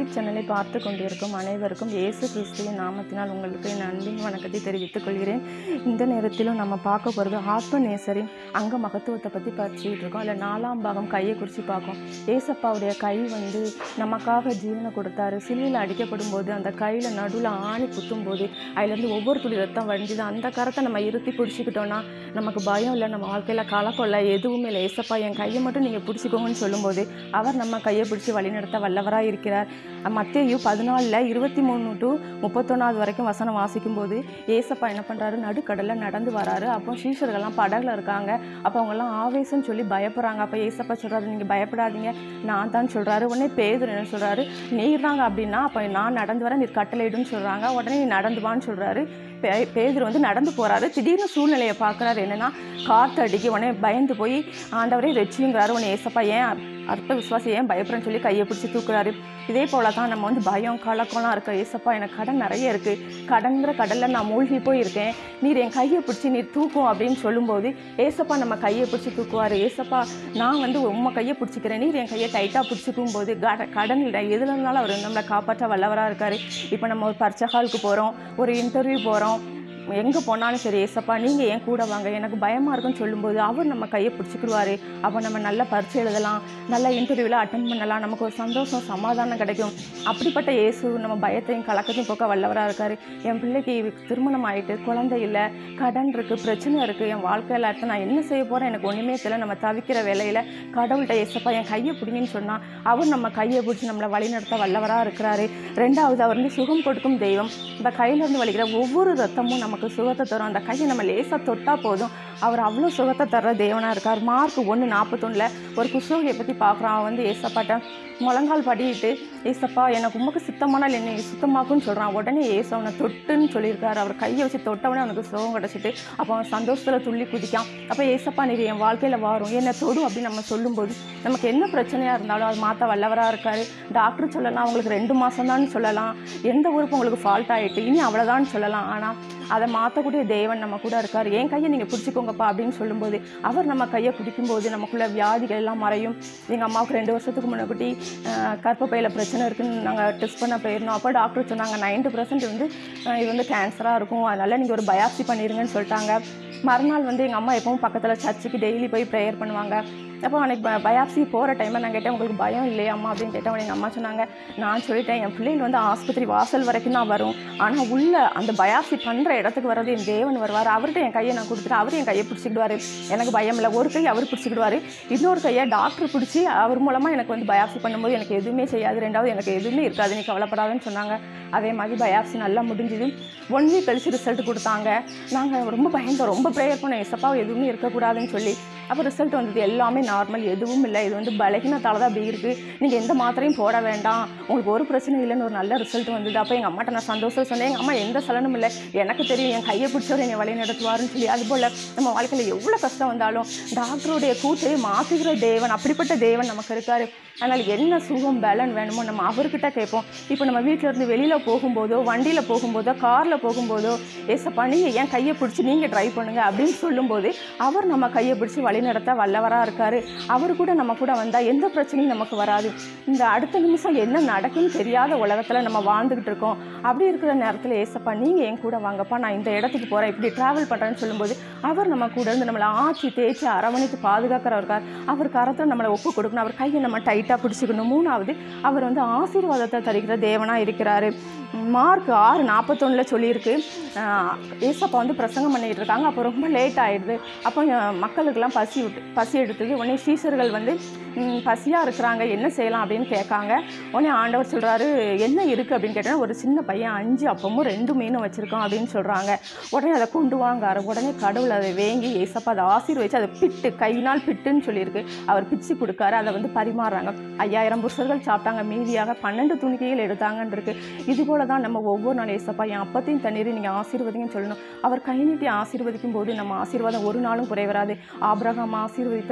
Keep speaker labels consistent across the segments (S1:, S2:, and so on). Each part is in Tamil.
S1: யூடியூப் சேனலை பார்த்து கொண்டிருக்கும் அனைவருக்கும் இயேசு கிறிஸ்துவின் நாமத்தினால் உங்களுக்கு என் அன்பின் வணக்கத்தை தெரிவித்துக் கொள்கிறேன் இந்த நேரத்திலும் நம்ம பார்க்க போகிறது ஆத்ம நேசரின் அங்க மகத்துவத்தை பற்றி படிச்சுட்டு இருக்கோம் அதில் நாலாம் பாகம் கையை குறித்து பார்க்கும் ஏசப்பாவுடைய கை வந்து நமக்காக ஜீவனை கொடுத்தாரு சிலுவையில் அடிக்கப்படும் போது அந்த கையில் நடுவில் ஆணி குத்தும் போது அதுலேருந்து ஒவ்வொரு துளி ரத்தம் வடிஞ்சுது அந்த கரத்தை நம்ம இருத்தி பிடிச்சிக்கிட்டோன்னா நமக்கு பயம் இல்லை நம்ம வாழ்க்கையில் கலக்கொள்ள எதுவுமே இல்லை ஏசப்பா என் கையை மட்டும் நீங்கள் பிடிச்சிக்கோங்கன்னு சொல்லும்போது அவர் நம்ம கையை பிடிச்சி வழிநடத்த வல்லவராக இருக்கிறார் மத்தேயு பதினாலில் இருபத்தி மூணு டு முப்பத்தொன்னாவது வரைக்கும் வசனம் வாசிக்கும் போது ஏசப்பா என்ன பண்ணுறாரு நடுக்கடலில் நடந்து வராரு அப்போ சீஷர்கள்லாம் படகுல இருக்காங்க அப்போ அவங்கெல்லாம் ஆவேசம்னு சொல்லி பயப்படுறாங்க அப்போ ஏசப்பா சொல்கிறாரு நீங்கள் பயப்படாதீங்க நான் தான் சொல்கிறாரு உடனே பேதுரு என்ன சொல்கிறாரு நீர்றாங்க அப்படின்னா அப்போ நான் நடந்து வரேன் நீர் கட்டளையிடுன்னு சொல்கிறாங்க உடனே நீ நடந்து வான்னு சொல்கிறாரு பே பேதுரு வந்து நடந்து போகிறாரு திடீர்னு சூழ்நிலையை பார்க்குறாரு என்னென்னா காற்று அடிக்க உடனே பயந்து போய் ஆண்டவரே ரெச்சிங்கிறாரு உடனே ஏசப்பா ஏன் அற்ப விசுவாசி ஏன் பயப்படுறேன்னு சொல்லி கையை பிடிச்சி தூக்குறாரு இதே போல தான் நம்ம வந்து பயம் கலக்கம்லாம் இருக்க ஏசப்பா எனக்கு கடன் நிறைய இருக்குது கடன்கிற கடலில் நான் மூழ்கி போயிருக்கேன் நீர் என் கையை பிடிச்சி நீர் தூக்கும் அப்படின்னு சொல்லும்போது ஏசப்பா நம்ம கையை பிடிச்சி தூக்குவார் ஏசப்பா நான் வந்து உம்மை கையை பிடிச்சிக்கிறேன் நீர் என் கையை டைட்டாக பிடிச்சிக்கும் போது கட கடன் இல்லை எதுல இருந்தாலும் அவர் நம்மளை காப்பாற்ற வல்லவராக இருக்கார் இப்போ நம்ம ஒரு பர்ச்சை ஹாலுக்கு போகிறோம் ஒரு இன்டர்வியூ போகிறோம் எங்கே போனாலும் சரி ஏசப்பா நீங்கள் ஏன் கூட வாங்க எனக்கு பயமாக இருக்குன்னு சொல்லும்போது அவர் நம்ம கையை பிடிச்சிக்கிடுவார் அப்போ நம்ம நல்ல பரீட்சை எழுதலாம் நல்ல இன்டர்வியூவில் அட்டன் பண்ணலாம் நமக்கு ஒரு சந்தோஷம் சமாதானம் கிடைக்கும் அப்படிப்பட்ட இயேசு நம்ம பயத்தையும் கலக்கத்தையும் போக்க வல்லவராக இருக்கார் என் பிள்ளைக்கு திருமணம் ஆகிட்டு குழந்தை இல்லை கடன் இருக்குது பிரச்சனை இருக்குது என் வாழ்க்கையில் அடுத்து நான் என்ன செய்ய போகிறேன் எனக்கு ஒன்றுமே தெரியல நம்ம தவிக்கிற வேலையில் கடவுள்கிட்ட ஏசப்பா என் கையை பிடிங்கன்னு சொன்னால் அவர் நம்ம கையை பிடிச்சி நம்மளை வழிநடத்த வல்லவராக இருக்கிறாரு ரெண்டாவது அவர் வந்து சுகம் கொடுக்கும் தெய்வம் இந்த கையிலேருந்து வலிக்கிற ஒவ்வொரு ரத்தமும் நமக்கு சுகத்தை தரும் அந்த கையை நம்ம லேசாக தொட்டால் போதும் அவர் அவ்வளோ சுகத்தை தர்ற தேவனாக இருக்கார் மார்க் ஒன்று நாற்பத்தொன்னில் ஒரு குஷ்ரோகியை பற்றி பார்க்குறான் அவன் வந்து ஏசப்பாட்ட முழங்கால் படிட்டு ஏசப்பா எனக்கு உமக்கு சித்தமானால் என்னை சுத்தமாக்குன்னு சொல்கிறான் உடனே ஏசு அவனை தொட்டுன்னு சொல்லியிருக்காரு அவர் கையை வச்சு தொட்டவனே அவனுக்கு சுகம் கிடச்சிட்டு அப்போ அவன் சந்தோஷத்தில் துள்ளி குதிக்கான் அப்போ ஏசப்பா நீ என் வாழ்க்கையில் வரும் என்னை தொடும் அப்படின்னு நம்ம சொல்லும்போது நமக்கு என்ன பிரச்சனையாக இருந்தாலும் அது மாற்ற வல்லவராக இருக்கார் டாக்டர் சொல்லலாம் அவங்களுக்கு ரெண்டு மாதம் தான் சொல்லலாம் எந்த உறுப்பு உங்களுக்கு ஃபால்ட் ஆகிட்டு இனி அவ்வளோதான் சொல்லலாம் ஆனால் அதை மாற்றக்கூடிய தேவன் நம்ம கூட இருக்கார் என் கையை நீங்கள் பிடிச்சிக்கோங்கப்பா அப்படின்னு சொல்லும்போது அவர் நம்ம கையை பிடிக்கும்போது நமக்குள்ள வியாதிகள் எல்லாம் மறையும் எங்கள் அம்மாவுக்கு ரெண்டு வருஷத்துக்கு முன்னாடி கற்பப்பையில் பிரச்சனை இருக்குன்னு நாங்கள் டெஸ்ட் பண்ண போயிருந்தோம் அப்போ டாக்டர் சொன்னாங்க நைன்டி பர்சன்ட் வந்து அஹ், இது வந்து கேன்சராக இருக்கும் அதனால் நீங்கள் ஒரு பயாப்சி பண்ணிடுங்கன்னு சொல்லிட்டாங்க மறுநாள் வந்து எங்கள் அம்மா எப்பவும் பக்கத்தில் சர்ச்சுக்கு டெய்லி போய் ப்ரேயர் பண்ணுவாங்க அப்போ அன்றைக்கி ப பயாப்சி போகிற டைமில் நான் கேட்டேன் உங்களுக்கு பயம் இல்லையா அம்மா அப்படின்னு கேட்டேன் எங்கள் அம்மா சொன்னாங்க நான் சொல்லிட்டேன் என் பிள்ளைகள் வந்து ஆஸ்பத்திரி வாசல் வரைக்கும் தான் வரும் ஆனால் உள்ள அந்த பயாப்சி பண்ணுற இடத்துக்கு வர்றது என் தேவன் வருவார் அவர்கிட்ட என் கையை நான் கொடுத்துட்டு அவர் என் கையை பிடிச்சிக்கிடுவார் எனக்கு பயம் இல்லை ஒரு கை அவர் பிடிச்சிக்கிடுவார் இன்னொரு கையை டாக்டர் பிடிச்சி அவர் மூலமாக எனக்கு வந்து பயாப்சி பண்ணும்போது எனக்கு எதுவுமே செய்யாது ரெண்டாவது எனக்கு எதுவுமே இருக்காது நீ கவலைப்படாதுன்னு சொன்னாங்க அதே மாதிரி பயாப்சி நல்லா முடிஞ்சுது ஒன் வீக் கழிச்சு ரிசல்ட் கொடுத்தாங்க நாங்கள் ரொம்ப பயந்தோம் ரொம்ப ப்ரேயர் பண்ணோம் எசப்பா எதுவுமே இருக்கக்கூடாதுன்னு சொல்லி அப்போ ரிசல்ட் வந்தது எல்லாமே நார்மல் எதுவும் இல்லை இது வந்து பலகீனத்தால் தான் அப்படி இருக்குது நீங்கள் எந்த மாத்திரையும் போட வேண்டாம் உங்களுக்கு ஒரு பிரச்சனை இல்லைன்னு ஒரு நல்ல ரிசல்ட் வந்தது அப்போ எங்கள் அம்மாட்ட நான் சந்தோஷம் சொன்னேன் எங்கள் அம்மா எந்த சலனும் இல்லை எனக்கு தெரியும் என் கையை பிடிச்சவர் என்னை வழி நடத்துவாருன்னு சொல்லி அதுபோல் நம்ம வாழ்க்கையில் எவ்வளோ கஷ்டம் வந்தாலும் டாக்டருடைய கூற்றையை மாற்றுகிற தேவன் அப்படிப்பட்ட தேவன் நமக்கு இருக்கார் அதனால் என்ன சுகம் பலன் வேணுமோ நம்ம அவர்கிட்ட கேட்போம் இப்போ நம்ம வீட்டில் இருந்து வெளியில் போகும்போதோ வண்டியில் போகும்போதோ காரில் போகும்போதோ ஏசப்பா நீங்கள் ஏன் கையை பிடிச்சி நீங்கள் ட்ரைவ் பண்ணுங்க அப்படின்னு சொல்லும்போது அவர் நம்ம கையை பிடிச்சி வழி நடத்த வல்லவராக இருக்கார் அவர் கூட நம்ம கூட வந்தால் எந்த பிரச்சனையும் நமக்கு வராது இந்த அடுத்த நிமிஷம் என்ன நடக்குன்னு தெரியாத உலகத்தில் நம்ம வாழ்ந்துக்கிட்டு இருக்கோம் அப்படி இருக்கிற நேரத்தில் ஏசப்பா நீங்கள் என் கூட வாங்கப்பா நான் இந்த இடத்துக்கு போகிறேன் இப்படி ட்ராவல் பண்ணுறேன்னு சொல்லும்போது அவர் நம்ம கூட இருந்து நம்மளை ஆச்சி தேய்ச்சி அரவணைத்து பாதுகாக்கிறவர் இருக்கார் அவர் கரத்தில் நம்மளை ஒப்பு கொடுக்கணும் அவர் கையை நம்ம டைட்டாக பிடிச்சிக்கணும் மூணாவது அவர் வந்து ஆசீர்வாதத்தை தருகிற தேவனாக இருக்கிறாரு மார்க் ஆறு நாற்பத்தொன்னில் சொல்லியிருக்கு ஆஹ் ஏசப்பா வந்து பிரசங்கம் பண்ணிகிட்டு இருக்காங்க அப்போ ரொம்ப லேட் ஆகிடுது அப்போ அஹ், மக்களுக்கெல்லாம் பசி விட்டு பசி எடுத்தது உடனே சீசர்கள் வந்து ம், பசியாக இருக்கிறாங்க என்ன செய்யலாம் அப்படின்னு கேட்காங்க உடனே ஆண்டவர் சொல்கிறாரு என்ன இருக்குது அப்படின்னு கேட்டோன்னா ஒரு சின்ன பையன் அஞ்சு அப்பமும் ரெண்டு மீனும் வச்சுருக்கான் அப்படின்னு சொல்கிறாங்க உடனே அதை கொண்டு வாங்காரு உடனே கடவுள் அதை வேங்கி ஏசப்பா அதை ஆசீர்வதிச்சு அதை பிட்டு கையினால் பிட்டுன்னு சொல்லியிருக்கு அவர் பிச்சு கொடுக்காரு அதை வந்து பரிமாறுறாங்க ஐயாயிரம் புருஷர்கள் சாப்பிட்டாங்க மீதியாக பன்னெண்டு துணிக்கைகள் எடுத்தாங்கன்னு இருக்கு இது போல தான் நம்ம ஒவ்வொரு நாள் ஏசப்பா என் அப்பத்தையும் தண்ணீரையும் நீங்கள் ஆசீர்வதிங்கன்னு சொல்லணும் அவர் கை நீட்டி ஆசீர்வதிக்கும் போது நம்ம ஆசீர்வாதம் ஒரு நாளும் குறைவராது ஆபிரகாம் ஆசீர்வதித்தவர் ஈசா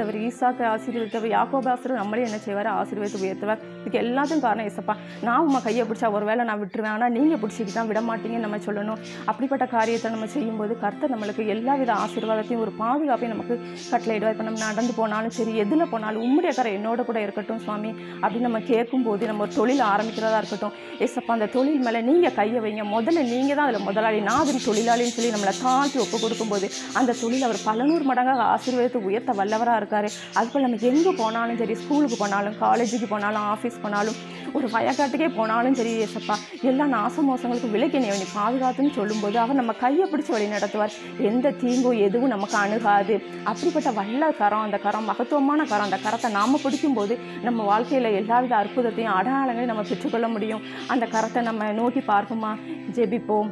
S1: ஈசாக்கை ஆசீர்வதித்தவர் யாக்கோபாசர் நம்மளே என்ன செய்வார் ஆசீர்வதித்து உயர்த்துவார் இதுக்கு எல்லாத்துக்கும் காரணம் ஏசப்பா நான் உமா கையை பிடிச்சா ஒரு வேளை நான் விட்டுருவேன் ஆனால் நீங்கள் பிடிச்சிட்டு தான் விட மாட்டீங்கன்னு நம்ம சொல்லணும் அப்படிப்பட்ட காரியத்தை நம்ம செய்யும்போது கர்த்தர் நம்மளுக்கு எல்லா வித ஆசீர்வாதத்தையும் ஒரு பாதுகாப்பையும் நமக்கு கட்டளையிடுவார் இப்போ நம்ம நடந்து போனாலும் சரி எதில் போனாலும் உம்முடைய கரை என்னோட கூட இருக்கட்டும் சுவாமி அப்படின்னு நம்ம கேட்கும்போது நம்ம ஒரு தொழில் ஆரம்பிக்கிறதா இருக்கட்டும் ஏசப்பா அந்த தொழில் மேலே நீங்கள் கையை வைங்க முதல்ல நீங்கள் தான் அதில் முதலாளி நான் அதில் தொழிலாளின்னு சொல்லி நம்மளை தாழ்த்தி ஒப்பு கொடுக்கும்போது அந்த தொழில் அவர் பல நூறு மடங்காக ஆசீர்வாதத்தை உயர்த்த வல்லவராக இருக்கார் அதுபோல் நம்ம எங்கே போனாலும் சரி ஸ்கூலுக்கு போனாலும் காலேஜுக்கு போனாலும் ஆஃபீஸ் போனாலும் ஒரு வயக்காட்டுக்கே போனாலும் சரி ஏசப்பா எல்லா நாசமோசங்களுக்கும் விலக்கி நீ நீ பாதுகாத்துன்னு சொல்லும்போது அவர் நம்ம கையை பிடிச்சி வழி நடத்துவார் எந்த தீங்கும் எதுவும் நமக்கு அணுகாது அப்படிப்பட்ட வல்ல கரம் அந்த கரம் மகத்துவமான கரம் அந்த கரத்தை நாம் பிடிக்கும்போது நம்ம வாழ்க்கையில் எல்லாவித அற்புதத்தையும் அடையாளங்களையும் நம்ம பெற்றுக்கொள்ள முடியும் அந்த கரத்தை நம்ம நோக்கி பார்ப்போமா ஜெபிப்போம்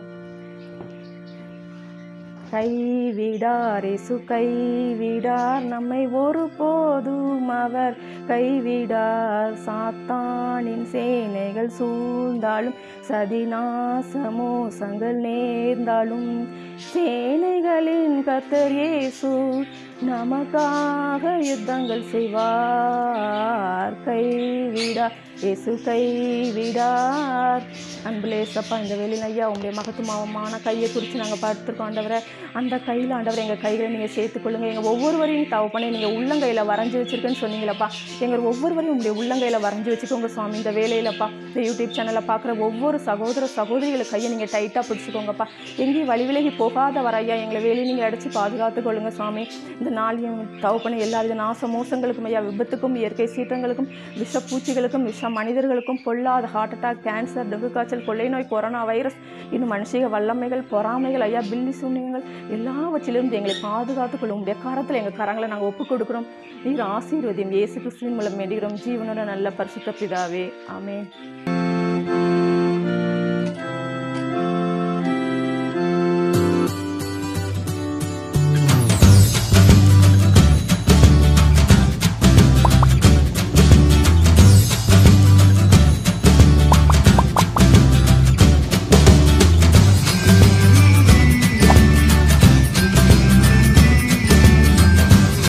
S1: கைவிடார் இயேசு கைவிடார் நம்மை ஒருபோதும் அவர் கைவிடார் சாத்தானின் சேனைகள் சூழ்ந்தாலும் சதிநாச மோசங்கள் நேர்ந்தாலும் சேனைகளின் கர்த்தர் இயேசு நமக்காக யுத்தங்கள் செய்வார் கைவிடார் இயேசு கைவிடார் அன்புலே ஏசப்பா இந்த வேலையில் ஐயா உங்களுடைய மகத்துவமான கையை குறித்து நாங்கள் பார்த்துருக்கோம் ஆண்டவரை அந்த கையில் ஆண்டவரை எங்கள் கைகளை நீங்கள் சேர்த்துக்கொள்ளுங்க எங்கள் ஒவ்வொருவரையும் தவ பண்ணி நீங்கள் உள்ளங்கையில் வரைஞ்சி வச்சிருக்கேன்னு சொன்னீங்களப்பா எங்கள் ஒவ்வொருவரையும் உங்களுடைய உள்ளங்கையில் வரைஞ்சி வச்சுக்கோங்க சுவாமி இந்த வேலையிலப்பா இந்த யூடியூப் சேனலில் பார்க்குற ஒவ்வொரு சகோதர சகோதரிகளை கையை நீங்கள் டைட்டாக பிடிச்சிக்கோங்கப்பா எங்கேயும் வழி விலகி போகாத வர ஐயா எங்களை வேலையை நீங்கள் அடித்து பாதுகாத்து கொள்ளுங்க சுவாமி இந்த நாளையும் தவ பண்ணி எல்லா வித நாச மோசங்களுக்கும் ஐயா விபத்துக்கும் இயற்கை சீற்றங்களுக்கும் விஷ பூச்சிகளுக்கும் விஷ மனிதர்களுக்கும் பொல்லாத ஹார்ட் அட்டாக் கேன்சர் டெங்கு காய்ச்சல் கொள்ளை நோய் கொரோனா வைரஸ் இன்னும் மனுஷிக வல்லமைகள் பொறாமைகள் ஐயா பில்லி சூன்யங்கள் எல்லாவற்றிலிருந்து எங்களை பாதுகாத்து கொள்ளும் உடைய கரத்தில் எங்கள் கரங்களை நாங்கள் ஒப்புக் கொடுக்குறோம் நீர் ஆசீர்வதியும் இயேசு கிறிஸ்துவின் மூலம் வேண்டுகிறோம் ஜீவனோட நல்ல பரிசுத்த பிதாவே ஆமென்